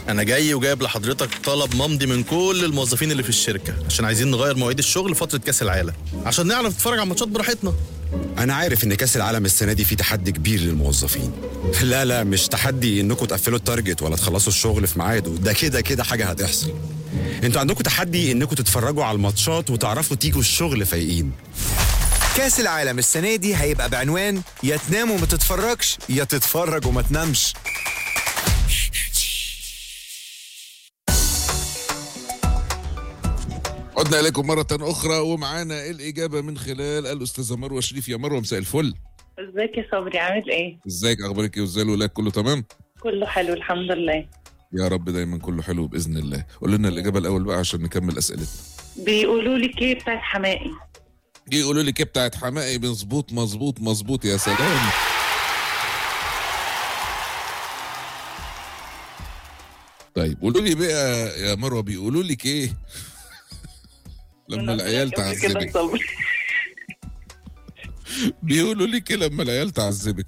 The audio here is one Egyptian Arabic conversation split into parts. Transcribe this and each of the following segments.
انا جاي وجايب لحضرتك طلب ممضي من كل الموظفين اللي في الشركه عشان عايزين نغير مواعيد الشغل فتره كاس العالم عشان نعرف نتفرج على الماتشات براحتنا انا عارف ان كاس العالم السنه دي فيه تحدي كبير للموظفين لا لا مش تحدي انكم تقفلوا التارجت ولا تخلصوا الشغل في ميعاده ده كده كده حاجه هتحصل انتوا عندكم تحدي انكم تتفرجوا على الماتشات وتعرفوا تيجوا الشغل فايقين كاس العالم السنة دي هيبقى بعنوان يا تنام وما تتفرجش يا تتفرج وما تنامش عدنا اليكم مره اخرى ومعانا الاجابه من خلال الاستاذه مروه شريف يا مروه مساء الفل ازيك يا صبري عامل ايه؟ ازيك اخبارك ايه وازاي الولاد كله تمام كله حلو الحمد لله يا رب دايما كله حلو باذن الله قول لنا الاجابه الاول بقى عشان نكمل اسئلتنا بيقولوا لي كيه بتاعت حمائي دي يقولوا لي كيه بتاعت حمائي مظبوط مظبوط مظبوط يا سلام طيب قولوا لي بقى يا مروه بيقولوا لك ايه لما العيال كده تعذبك صبري بيقولوا لك ايه لما العيال تعذبك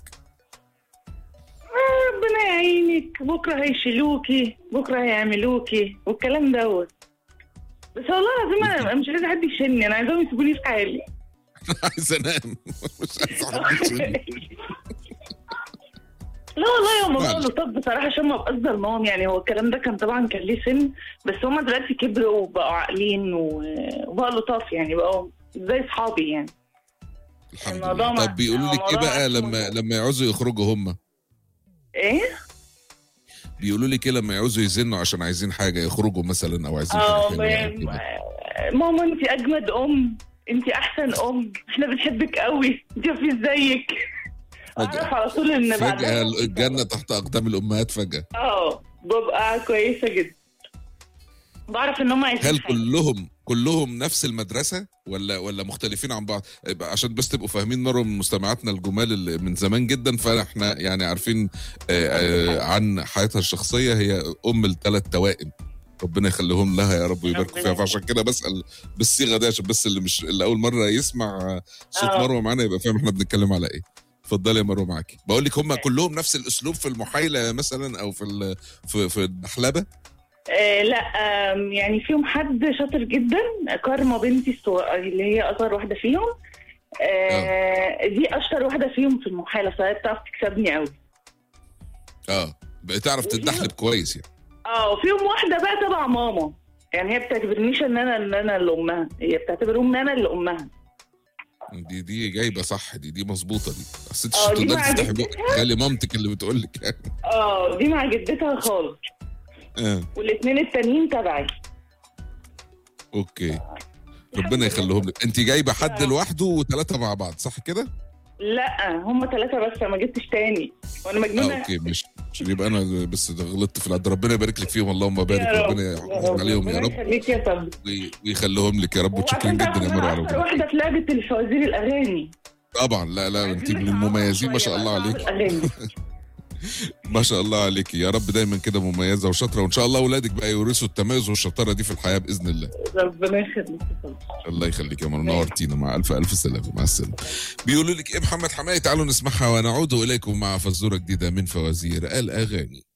آه، ربنا يعينك بكره هيشيلوكي بكره هيعملوكي والكلام دوت بس والله العظيم انا مش عايزه حد يشيلني انا عايزاهم يسيبوني في حالي عايز انام مش عايز حد يشيلني. لا والله هو موضوع معلش. لطاف بصراحه عشان ما ابقاش ظلمهم يعني هو الكلام ده كان طبعا كان ليه سن بس هما دلوقتي كبروا وبقوا عاقلين و- وبقوا لطاف يعني بقوا زي اصحابي يعني الحمد الموضوع لله ما- طب بيقولوا لك ايه الموضوع بقى ما- لما لما يعوزوا يخرجوا هم ايه؟ بيقولوا لك ايه لما يعوزوا يزنوا عشان عايزين حاجه يخرجوا مثلا او عايزين اه حاجه حلوة يعني كده. ماما انت اجمد ام انت احسن ام احنا بنحبك قوي انت مفيش زيك اعرف فجاه على طول ان فجاه بعدها الجنه تحت اقدام الامهات فجاه اه ببقى كويسه جدا بعرف ان هم عايزين هل حاجة. كلهم كلهم نفس المدرسه ولا ولا مختلفين عن بعض يبقى عشان بس تبقوا فاهمين مره من مستمعاتنا الجمال اللي من زمان جدا فاحنا يعني عارفين آه، آه، عن حياتها الشخصيه هي ام الثلاث توائم ربنا يخليهم لها يا رب ويباركوا فيها ربنا فعشان كده بسال بالصيغه دي عشان بس اللي مش اللي اول مره يسمع آه، صوت آه. مروه معانا يبقى فاهم احنا بنتكلم على ايه اتفضلي يا مروه معاكي بقول لك هم كلهم نفس الاسلوب في المحايله مثلا او في ال- في في النحلبه آه لا آم، يعني فيهم حد شاطر جدا كارما بنتي الصغ- اللي هي اصغر واحده فيهم آه دي اشطر واحده فيهم في المحاله فهي بتعرف تكسبني قوي اه بقى تعرف وفي- تتدحلب كويس يعني اه وفيهم واحده بقى تبع ماما يعني هي بتعتبرنيش ان انا ان انا اللي امها هي بتعتبر ان انا اللي امها دي دي جايبه صح دي دي مظبوطه دي بس انت اه، مش دي تقدري مع تفتحي جدتها. بقك خلي مامتك اللي بتقول لك يعني اه دي مع جدتها خالص اه والاثنين التانيين تبعي اوكي ربنا يخليهم لك انت جايبه حد اه. لوحده وثلاثه مع بعض صح كده؟ لا هم ثلاثه بس ما جبتش تاني وانا اه مجنونه اوكي مش عشان يبقى انا بس ده غلطت في العد ربنا يبارك لك فيهم اللهم بارك يا رب. ربنا يحفظ عليهم يا ربنا رب يخليك يا صبري وي- ويخليهم لك يا رب وشكرا وعشان جدا يا تعرف مروه أنا على اكتر وجودك واحده في لعبه الفوازير الاغاني طبعا لا لا انت عايزين من نصعب المميزين ما شاء شوية الله بقى، عليك نصعب الأغاني. ما شاء الله عليك يا رب دايما كده مميزه وشاطره وان شاء الله اولادك بقى يورثوا التميز والشطاره دي في الحياه باذن الله ربنا يخليك يا صبري. الله يخليك يا مرة نورتينا مع الف الف سلامه مع السلامه بيقولوا لك ايه محمد حماية تعالوا نسمعها ونعود اليكم مع فزوره جديده من فوازير الاغاني